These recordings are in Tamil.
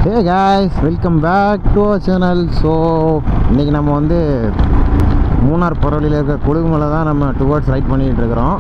Hey guys welcome back to our channel so இன்றைக்கி நம்ம வந்து மூணார் புறவழியில் இருக்கிற கொழுகுமலை தான் நம்ம டுவர்ட்ஸ் ரைட் பண்ணிகிட்டு இருக்கிறோம்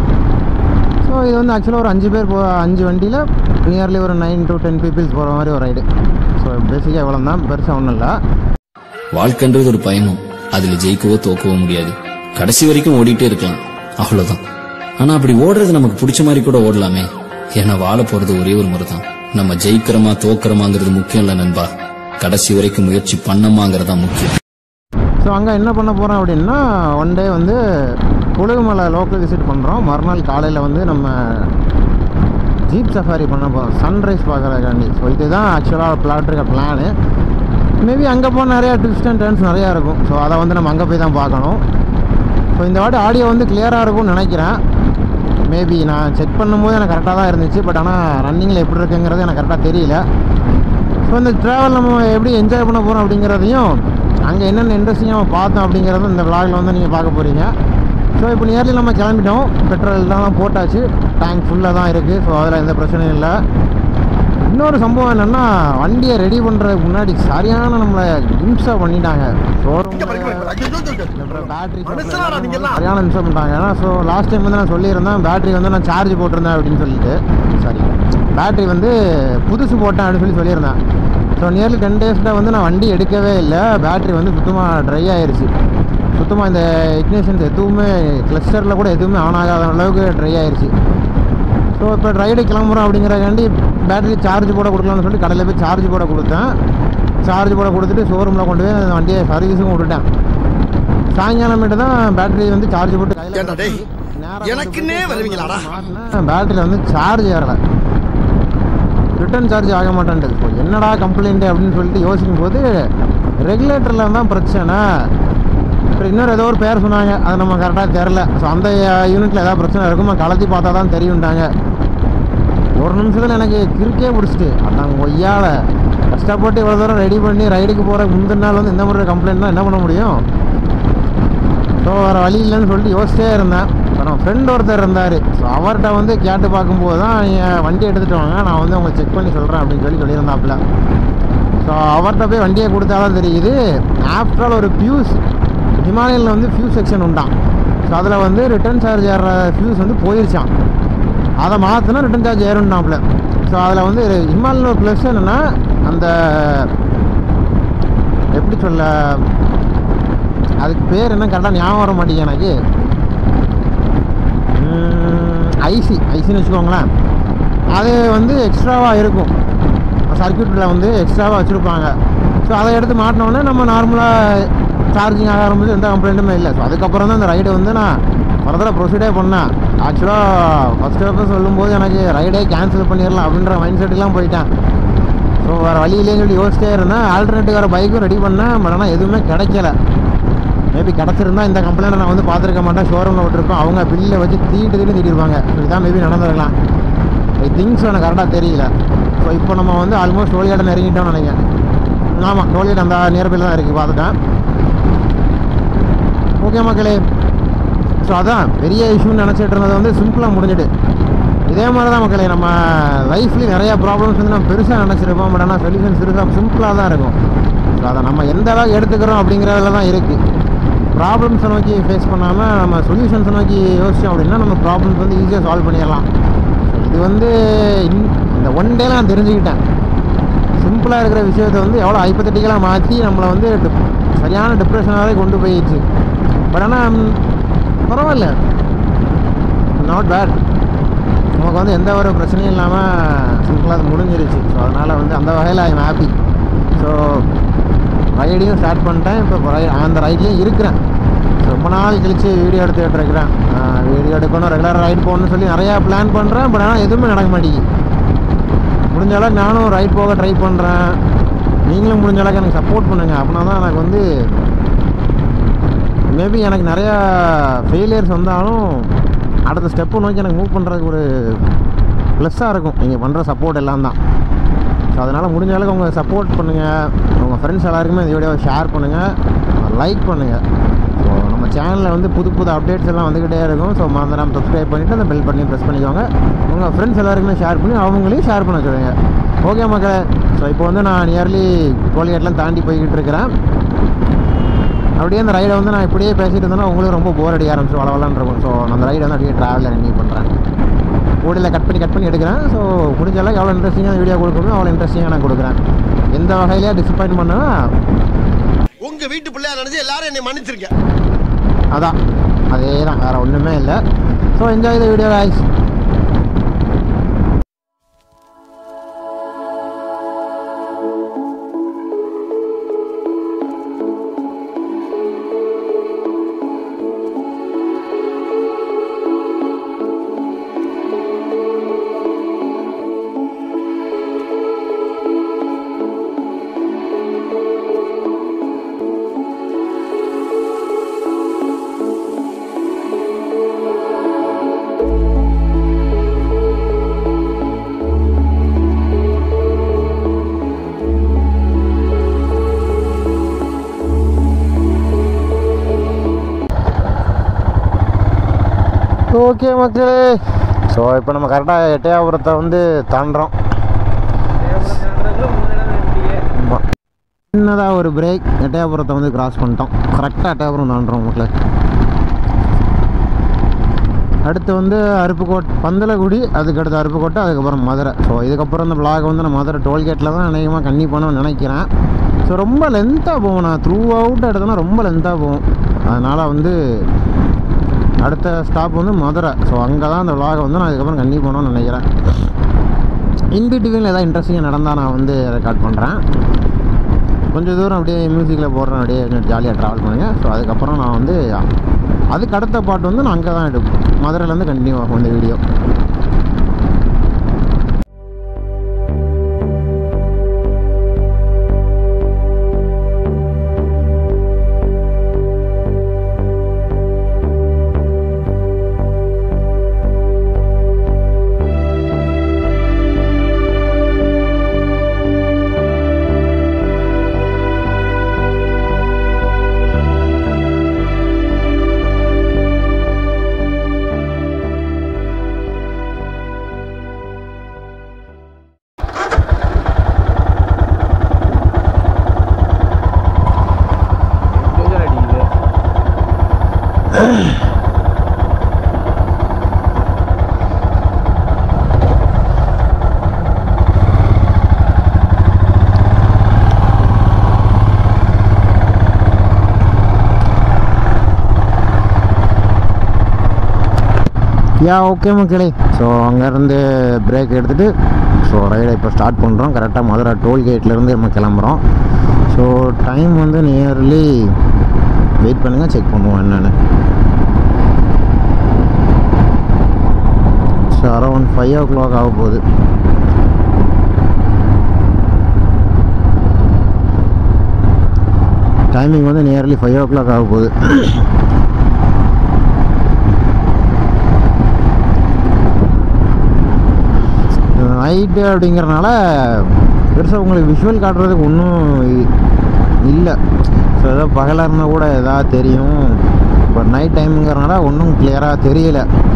ஸோ இது வந்து ஆக்சுவலாக ஒரு அஞ்சு பேர் போ அஞ்சு வண்டியில் நியர்லி ஒரு நைன் டு டென் பீப்புள்ஸ் போகிற மாதிரி ஒரு ரைடு ஸோ பேசிக்காக எவ்வளோ தான் பெருசாக ஒன்றும் இல்லை வாழ்க்கைன்றது ஒரு பயணம் அதுல ஜெயிக்கவோ தோக்கவோ முடியாது கடைசி வரைக்கும் ஓடிட்டே இருக்கலாம் அவ்வளவுதான் ஆனா அப்படி ஓடுறது நமக்கு பிடிச்ச மாதிரி கூட ஓடலாமே ஏன்னா வாழ போறது ஒரே ஒரு முறை தான் நம்ம ஜெயிக்கிறோமா தோக்கிறோமாங்கிறது முக்கியம் இல்ல நண்பா கடைசி வரைக்கும் முயற்சி பண்ணமாங்கிறதா முக்கியம் ஸோ அங்கே என்ன பண்ண போகிறோம் அப்படின்னா ஒன் டே வந்து கொழுகுமலை லோக்கல் விசிட் பண்ணுறோம் மறுநாள் காலையில் வந்து நம்ம ஜீப் சஃபாரி பண்ண போகிறோம் சன்ரைஸ் பார்க்குறதுக்காண்டி ஸோ இதுதான் ஆக்சுவலாக பிளாட் இருக்க பிளானு மேபி அங்கே போனால் நிறையா ட்விஸ்ட் அண்ட் டர்ன்ஸ் நிறையா இருக்கும் ஸோ அதை வந்து நம்ம அங்கே போய் தான் பார்க்கணும் ஸோ இந்த வாட்டி ஆடியோ வந்து கிளியராக இருக்கும்னு நினைக்கிறேன் மேபி நான் செக் பண்ணும்போது எனக்கு கரெக்டாக தான் இருந்துச்சு பட் ஆனால் ரன்னிங்கில் எப்படி இருக்குங்கிறது எனக்கு கரெக்டாக தெரியல ஸோ இந்த ட்ராவல் நம்ம எப்படி என்ஜாய் பண்ண போகிறோம் அப்படிங்கிறதையும் அங்கே என்னென்ன இன்ட்ரெஸ்டிங்காக நம்ம பார்த்தோம் அப்படிங்கிறதும் இந்த vlogல வந்து நீங்கள் பார்க்க போகிறீங்க ஸோ இப்போ நியர்லி நம்ம கிளம்பிட்டோம் பெட்ரோல் எல்லாம் போட்டாச்சு டேங்க் ஃபுல்லாக தான் இருக்குது ஸோ அதில் எந்த பிரச்சனையும் இல்லை இன்னொரு சம்பவம் என்னென்னா வண்டியை ரெடி பண்ணுறதுக்கு முன்னாடி சரியான நம்மளை இம்சா பண்ணிட்டாங்க ஷோரூம் பேட்டரி சரியான இம்சா பண்ணிட்டாங்க ஏன்னா ஸோ லாஸ்ட் டைம் வந்து நான் சொல்லியிருந்தேன் பேட்டரி வந்து நான் சார்ஜ் போட்டிருந்தேன் அப்படின்னு சொல்லிட்டு சாரி பேட்டரி வந்து புதுசு போட்டேன் அப்படின்னு சொல்லி சொல்லியிருந்தேன் ஸோ நியர்லி டென் டேஸில் வந்து நான் வண்டி எடுக்கவே இல்லை பேட்டரி வந்து சுத்தமாக ட்ரை ஆயிருச்சு சுத்தமாக இந்த இக்னேஷன்ஸ் எதுவுமே கிளஸ்டரில் கூட எதுவுமே ஆன் ஆகாத அளவுக்கு ட்ரை ஆயிருச்சு ஸோ இப்போ ரைடு கிளம்புறோம் அப்படிங்கிறக்காண்டி பேட்டரி சார்ஜ் போட கொடுக்கலாம்னு சொல்லி கடையில் போய் சார்ஜ் போட கொடுத்தேன் சார்ஜ் போட கொடுத்துட்டு ஷோரூமில் கொண்டு போய் அந்த வண்டியை சர்வீஸுக்கும் விட்டுட்டேன் சாயங்காலமேட்டு தான் பேட்டரி வந்து சார்ஜ் போட்டு கையில் ஏன்டா டேய், எனக்குன்னே வருவீங்களாடா? பேட்டரியில் வந்து சார்ஜ் ஏறலை ரிட்டர்ன் சார்ஜ் ஆக மாட்டேன்ட்டு ஸோ என்னடா கம்ப்ளைண்ட் அப்படின்னு சொல்லிட்டு யோசிக்கும் போது ரெகுலேட்டரில் தான் பிரச்சனை அப்புறம் இன்னொரு ஏதோ ஒரு பேர் சொன்னாங்க அது நம்ம கரெக்டாக தெரில ஸோ அந்த யூனிட்டில் ஏதாவது பிரச்சனை இருக்குமா கலத்தி பார்த்தா தான் தெரியும்ட்டாங்க ஒரு நிமிஷத்தில் எனக்கு கிறுக்கே பிடிச்சிட்டு அதான் ஒய்யால கஷ்டப்பட்டு இவ்வளோ தூரம் ரெடி பண்ணி ரைடுக்கு போகிற முந்தின நாள் வந்து இந்த மாதிரி கம்ப்ளைண்ட் தான் என்ன பண்ண முடியும் ஸோ வேறு வழி இல்லைன்னு சொல்லிட்டு யோசிச்சே இருந்தேன் இப்போ நம்ம ஃப்ரெண்ட் ஒருத்தர் இருந்தார் ஸோ அவர்கிட்ட வந்து கேட்டு பார்க்கும்போது தான் நீங்கள் வண்டி எடுத்துகிட்டு வாங்க நான் வந்து உங்களுக்கு செக் பண்ணி சொல்கிறேன் அப்படின்னு சொல்லி சொல்லியிருந்தாப்புல ஸோ அவர்கிட்ட போய் வண்டியை கொடுத்தா தான் தெரியுது ஆஃப்டர் ஆல் ஒரு ஃபியூஸ் ஹிமாலயனில் வந்து ஃபியூஸ் செக்ஷன் உண்டான் ஸோ அதில் வந்து ரிட்டர்ன் சார்ஜ் ஏற ஃபியூஸ் வந்து போயிருச்சான் அதை மாற்றினா ரிட்டர்ன் சார்ஜ் ஏறும்னாப்புல ஸோ அதில் வந்து ஹிமாலயன் ஒரு ப்ளஸ் என்னென்னா அந்த எப்படி சொல்ல அதுக்கு பேர் என்ன கரெக்டாக ஞாபகம் வர மாட்டேங்குது எனக்கு ஐசி ஐசின்னு வச்சுக்கோங்களேன் அது வந்து எக்ஸ்ட்ராவாக இருக்கும் சர்க்கியூட்டில் வந்து எக்ஸ்ட்ராவாக வச்சுருப்பாங்க ஸோ அதை எடுத்து மாட்டினோடனே நம்ம நார்மலாக சார்ஜிங் ஆக ஆரம்பிச்சு எந்த கம்ப்ளைண்ட்டுமே இல்லை ஸோ அதுக்கப்புறம் தான் இந்த ரைடு வந்து நான் ஃபர்தராக ப்ரொசீடே பண்ணேன் ஆக்சுவலாக ஃபஸ்ட் ஸ்டெப்பு சொல்லும்போது எனக்கு ரைடே கேன்சல் பண்ணிடலாம் அப்படின்ற மைண்ட் செட்டுலாம் போயிட்டேன் ஸோ வேறு வழி இல்லைன்னு சொல்லி யோசிச்சிட்டே இருந்தேன் ஆல்டர்னேட்டிவ் வேறு பைக்கும் ரெடி பண்ணேன் பட் ஆனால் எதுவுமே கிடைக்கல மேபி கிடச்சிருந்தா இந்த கம்ப்ளைண்ட்டை நான் வந்து பார்த்துருக்க மாட்டேன் ஷோரூமில் விட்டுருப்பேன் அவங்க பில்லை வச்சு தீட்டு தீட்டு தீட்டிருப்பாங்க ஸோ இதான் மேபி நடந்திருக்கலாம் ஐ திங்ஸ் எனக்கு கரெக்டாக தெரியல ஸோ இப்போ நம்ம வந்து ஆல்மோஸ்ட் டோலியாட்ட நெருங்கிட்டோம்னு நினைக்கிறேன் ஆமாம் டோலியாட் அந்த நியர்பையில் தான் இருக்குது பார்த்துட்டேன் ஓகே மக்களே ஸோ அதான் பெரிய இஷ்யூன்னு நினச்சிட்டு இருந்தது வந்து சிம்பிளாக முடிஞ்சிடு இதே மாதிரி தான் மக்களே நம்ம லைஃப்லேயும் நிறையா ப்ராப்ளம்ஸ் வந்து நம்ம பெருசாக நினச்சிருப்போம் பட் ஆனால் சொல்யூஷன் சிறுசாக சிம்பிளாக தான் இருக்கும் ஸோ அதை நம்ம எந்த அளவுக்கு எடுத்துக்கிறோம் அப்படிங்கிறதுல தான் இருக்குது ப்ராப்ளம்ஸை நோக்கி ஃபேஸ் பண்ணாமல் நம்ம சொல்யூஷன்ஸை நோக்கி யோசிச்சோம் அப்படின்னா நம்ம ப்ராப்ளம்ஸ் வந்து ஈஸியாக சால்வ் பண்ணிடலாம் இது வந்து இன் இந்த ஒன் டேல நான் தெரிஞ்சுக்கிட்டேன் சிம்பிளாக இருக்கிற விஷயத்தை வந்து எவ்வளோ ஹைப்பத்தட்டிக்கலாக மாற்றி நம்மளை வந்து dep- சரியான டிப்ரெஷனாகவே கொண்டு போயிடுச்சு பட் ஆனால் பரவாயில்ல நாட் பேட் நமக்கு வந்து எந்த ஒரு பிரச்சனையும் இல்லாமல் சிம்பிளாக அது முடிஞ்சிருச்சு ஸோ அதனால் வந்து அந்த வகையில் ஐ எம் ஹாப்பி ஸோ ரைடையும் ஸ்டார்ட் பண்ணிட்டேன் இப்போ அந்த ரைட்லேயும் இருக்கிறேன் ரொம்ப நாள் கழிச்சு வீடியோ எடுத்துக்கிட்டு இருக்கிறேன் வீடியோ எடுக்கணும் ரெகுலராக ரைட் போகணும்னு சொல்லி நிறையா பிளான் பண்ணுறேன் பட் ஆனால் எதுவுமே நடக்க மாட்டேங்குது முடிஞ்ச அளவுக்கு நானும் ரைட் போக ட்ரை பண்ணுறேன் நீங்களும் முடிஞ்ச அளவுக்கு எனக்கு சப்போர்ட் பண்ணுங்கள் அப்படின்னா தான் எனக்கு வந்து மேபி எனக்கு நிறையா ஃபெயிலியர்ஸ் வந்தாலும் அடுத்த ஸ்டெப்பு நோக்கி எனக்கு மூவ் பண்ணுறதுக்கு ஒரு ப்ளஸ்ஸாக இருக்கும் நீங்கள் பண்ணுற சப்போர்ட் எல்லாம் தான் ஸோ அதனால் முடிஞ்ச அளவுக்கு உங்கள் சப்போர்ட் பண்ணுங்கள் உங்கள் ஃப்ரெண்ட்ஸ் எல்லாருக்குமே இந்த வீடியோவை ஷேர் பண்ணுங்கள் லைக் பண்ணுங்கள் ஸோ நம்ம சேனலில் வந்து புது புது அப்டேட்ஸ் எல்லாம் வந்துக்கிட்டே இருக்கும் ஸோ மறந்துடாம சப்ஸ்கிரைப் பண்ணிவிட்டு அந்த பெல் பண்ணி ப்ரெஸ் பண்ணிக்கோங்க உங்கள் ஃப்ரெண்ட்ஸ் எல்லாருக்குமே ஷேர் பண்ணி அவங்களையும் ஷேர் பண்ண சொல்லுங்கள் ஓகே மக்களே ஸோ இப்போ வந்து நான் நியர்லி டோல்கேட்லாம் தாண்டி போய்கிட்டு இருக்கிறேன் அப்படியே அந்த ரைடை வந்து நான் இப்படியே பேசிட்டு இருந்தேன்னா உங்களுக்கு ரொம்ப போர் அடிக்க ஆரம்பிச்சு வளவலான் இருக்கும் ஸோ அந்த ரைடை வந்து அப்படியே ட்ராவலில் ரெனியூ பண்ணுறேன் ஓடியில் கட் பண்ணி கட் பண்ணி எடுக்கிறேன் ஸோ முடிஞ்ச அளவுக்கு எவ்வளோ இன்ட்ரெஸ்டிங்காக வீடியோ கொடுக்கணும் அவ்வளோ இன்ட்ரெஸ்டிங்காக நான் கொடுக்குறேன் எந்த வகையிலேயே டிசப்பாயின்ட் பண்ணனா உங்க வீட்டு பிள்ளையா நினைச்சு எல்லாரும் என்னை மன்னிச்சிருக்க அதான் அதே தான் வேறு ஒன்றுமே இல்லை so enjoy the video guys okay மக்களே ஸோ இப்போ நம்ம கரெக்டாக எட்டயாபுரத்தை வந்து தாண்டுறோம் ஆமா. சின்னதாக ஒரு பிரேக் எட்டயாபுரத்தை வந்து கிராஸ் பண்ணிட்டோம் கரெக்டாக எட்டயாபுரம் தாண்டுறோம் மக்களே அடுத்து வந்து அருப்புக்கோட் பந்தலகுடி அதுக்கடுத்து அருப்புக்கோட்டை அதுக்கப்புறம் மதுரை ஸோ இதுக்கப்புறம் இந்த vlog வந்து நான் மதுரை டோல்கேட்டில் தான் அநேகமாக கண்ணி பண்ணணும்னு நினைக்கிறேன் ஸோ ரொம்ப லென்த்தாக போகும் நான் த்ரூ அவுட் எடுத்தேன்னா ரொம்ப லென்த்தாக போகும் அதனால் வந்து அடுத்த ஸ்டாப் வந்து மதுரை ஸோ அங்கே தான் அந்த vlog வந்து நான் இதுக்கப்புறம் கண்ணி பண்ணணும்னு நினைக்கிறேன் இன்பிட்வீனில் ஏதாவது இன்ட்ரெஸ்டிங்காக நடந்தால் நான் வந்து ரெக்கார்ட் பண்ணுறேன் கொஞ்சம் தூரம் அப்படியே மியூசிக்கில் போடுறேன் அப்படியே ஜாலியாக ட்ராவல் பண்ணுங்கள் ஸோ அதுக்கப்புறம் நான் வந்து அதுக்கு அடுத்த பாட்டு வந்து நான் அங்கே தான் எடுப்பேன் மதுரையிலேருந்து கண்டினியூ ஆகும் இந்த வீடியோ யா ஓகே மக்களே ஸோ அங்கேருந்து பிரேக் எடுத்துகிட்டு ஸோ ரைடை இப்போ ஸ்டார்ட் பண்ணுறோம் கரெக்டாக மதுரை டோல்கேட்லேருந்து நம்ம கிளம்புறோம் ஸோ டைம் வந்து நியர்லி வெயிட் பண்ணுங்கள் செக் பண்ணுவோம் என்னென்னு so around five o'clock ஆக போகுது டைமிங் வந்து நியர்லி ஃபைவ் ஓ கிளாக் ஆக போகுது நைட்டு அப்படிங்கிறனால பெருசாக உங்களுக்கு விஷுவல் காட்டுறதுக்கு ஒன்றும் இல்லை ஸோ ஏதோ பகலாக இருந்தால் கூட எதாவது தெரியும் பட் நைட் டைமுங்கிறனால ஒன்றும் கிளியராக தெரியல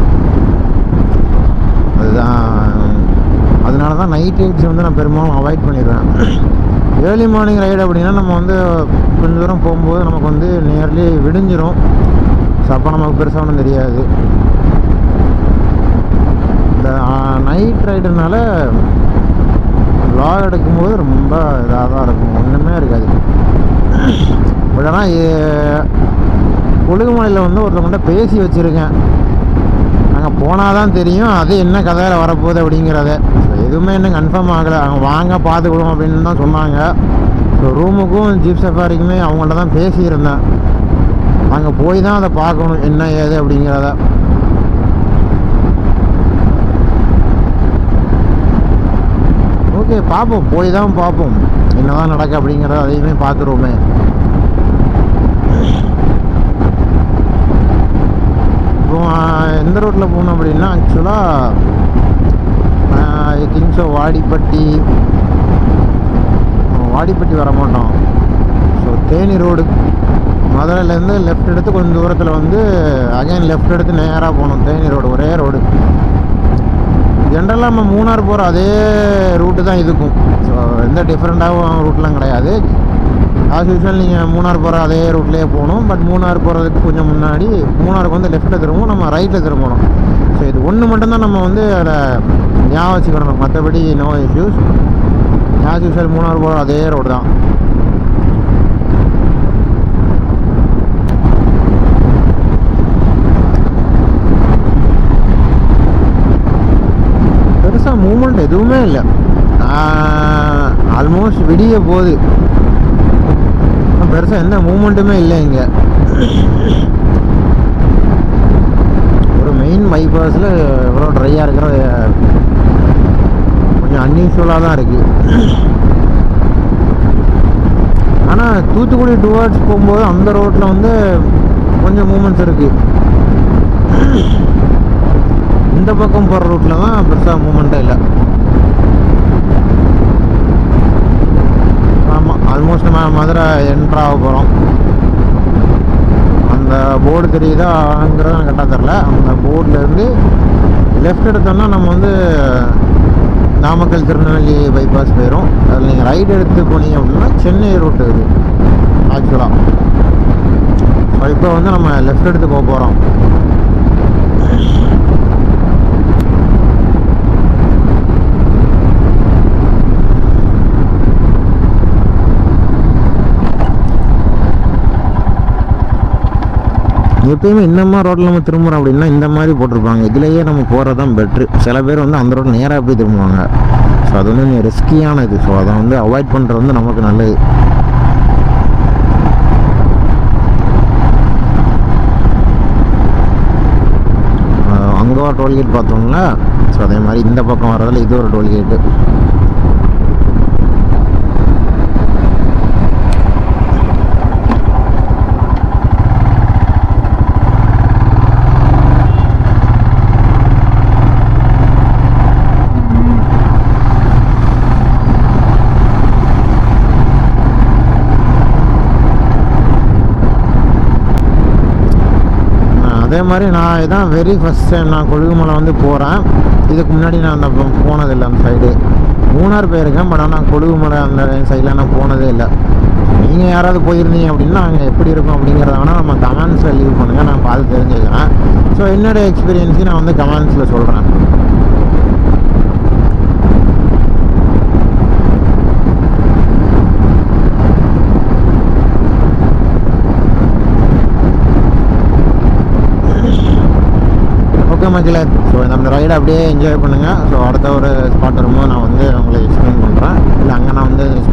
அதுதான் அதனால தான் நைட் ரைட்ஸ் வந்து நான் பெரும்பாலும் அவாய்ட் பண்ணிடுவேன் ஏர்லி மார்னிங் ரைடு அப்படின்னா நம்ம வந்து கொஞ்சம் தூரம் போகும்போது நமக்கு வந்து நியர்லி விடிஞ்சிரும் ஸோ அப்போ நமக்கு பெருசாக ஒன்றும் தெரியாது இந்த நைட் ரைடுனால vlog எடுக்கும்போது ரொம்ப இதாக தான் இருக்கும் ஒன்றுமே இருக்காது பட் ஆனால் கொழுகுமலையில் வந்து ஒருத்தவங்கள்ட்ட பேசி வச்சுருக்கேன் அங்கே போனால் தான் தெரியும் அது என்ன கதையில் வரப்போகுது அப்படிங்கிறத ஸோ எதுவுமே இன்னும் கன்ஃபார்ம் ஆகலை அவங்க வாங்க பார்த்துக்கிடுவோம் அப்படின்னு தான் சொன்னாங்க ஸோ ரூமுக்கும் ஜீப் சஃபாரிக்குமே அவங்கள்ட்ட தான் பேசியிருந்தேன் அங்கே போய் தான் அதை பார்க்கணும் என்ன ஏது அப்படிங்கிறத ஓகே பார்ப்போம் போய் தான் பார்ப்போம் என்னதான் நடக்கு அப்படிங்கிறத அதையுமே பார்த்துருவோமே இப்போ ஆஹ், எந்த ரோட்டில் போகணும் அப்படின்னா ஆக்சுவலாக ஐ திங்க் ஸோ வாடிப்பட்டி ஆஹ், வாடிப்பட்டி வர மாட்டோம் ஸோ தேனி ரோடு மதுரையிலேருந்து லெஃப்ட் எடுத்து கொஞ்சம் தூரத்தில் வந்து அகைன் லெஃப்ட் எடுத்து நேராக போகணும் தேனி ரோடு ஒரே ரோடு ஜென்ரலாக நம்ம மூணார் போகிற அதே ரூட்டு தான் இதுக்கும் ஸோ எந்த டிஃப்ரெண்ட்டாகவும் ரூட்லாம் கிடையாது ஆஸ் யூஸ்வல் நீங்கள் மூணார் போகிற அதே ரூட்லேயே போகணும் பட் மூணார் போகிறதுக்கு கொஞ்சம் முன்னாடி மூணாருக்கு வந்து லெஃப்ட்டில் திரும்பவும் நம்ம ரைட்டில் திரும்பணும் ஸோ இது ஒன்று மட்டும்தான் நம்ம வந்து அதில் ஞாபகம் வச்சுக்கணும் மற்றபடி no issues as usual Munnar போகிற அதே ரோடு தான் பெருசாக மூமெண்ட் எதுவுமே இல்லை ஆல்மோஸ்ட் விடிய போகுது பெருசாக எந்த மூமெண்ட்டுமே இல்லை இங்கே ஒரு மெயின் பைபாஸில் இவ்வளோ ட்ரையாக இருக்கிற கொஞ்சம் அன்யூஷுவலாக தான் இருக்குது ஆனால் தூத்துக்குடி டுவர்ட்ஸ் போகும்போது அந்த ரோட்டில் வந்து கொஞ்சம் மூமெண்ட்ஸ் இருக்குது இந்த பக்கம் போகிற ரூட்டில் தான் பெருசாக மூமெண்ட்டே இல்லை ஆமாம் ஆல்மோஸ்ட் நம்ம மதுரை என்ட்ரு ஆக போகிறோம் அந்த போர்டு தெரியுதாங்கிறத எனக்கு கரெக்டாக தெரில அந்த போர்ட்லேருந்து லெஃப்ட் எடுத்தோம்னா நம்ம வந்து நாமக்கல் திருநெல்வேலி பைபாஸ் போயிடும் அதில் நீங்கள் ரைட் எடுத்து போனீங்க அப்படின்னா சென்னை ரூட்டு இது ஆக்சுவலாக ஸோ இப்போ வந்து நம்ம லெஃப்ட் எடுத்து போக போகிறோம் எப்பயுமே இந்த மாதிரி ரோட்டில் நம்ம திரும்புகிறோம் அப்படின்னா இந்த மாதிரி போட்டிருப்பாங்க இதுலேயே நம்ம போகிறது தான் பெட்ரு சில பேர் வந்து அந்த ரோட்டில் நேராக போய் திரும்புவாங்க ஸோ அது வந்து ரிஸ்கியானது ஸோ அதை வந்து அவாய்ட் பண்ணுறது வந்து நமக்கு நல்லது அங்கே ஒரு டோல்கேட் பார்த்தோம்ல ஸோ அதே மாதிரி இந்த பக்கம் வர்றதுல இது ஒரு டோல்கேட்டு அதே மாதிரி நான் இதான் வெரி ஃபஸ்ட் டைம் நான் கொழுகுமலை வந்து போகிறேன் இதுக்கு முன்னாடி நான் அந்த பக்கம் போனதில்லை அந்த சைடு மூணார் போயிருக்கேன் பட் ஆனால் கொழுகுமலை அந்த சைடில் நான் போனதே இல்லை நீங்கள் யாராவது போயிருந்தீங்க அப்படின்னா அங்கே எப்படி இருக்கும் அப்படிங்கிறத வேணால் நம்ம கமெண்ட்ஸில் லீவ் பண்ணுங்கள் நான் பார்த்து தெரிஞ்சுக்கிறேன் ஸோ என்னோட எக்ஸ்பீரியன்ஸையும் நான் வந்து கமெண்ட்ஸில் சொல்கிறேன் ஓகே மக்களே ஸோ நம்ம ரைடை அப்படியே என்ஜாய் பண்ணுங்கள் ஸோ அடுத்த ஒரு ஸ்பாட் வரும்போது நான் வந்து உங்களுக்கு எக்ஸ்பிளைன் பண்ணுறேன் இல்லை அங்கே நான் வந்து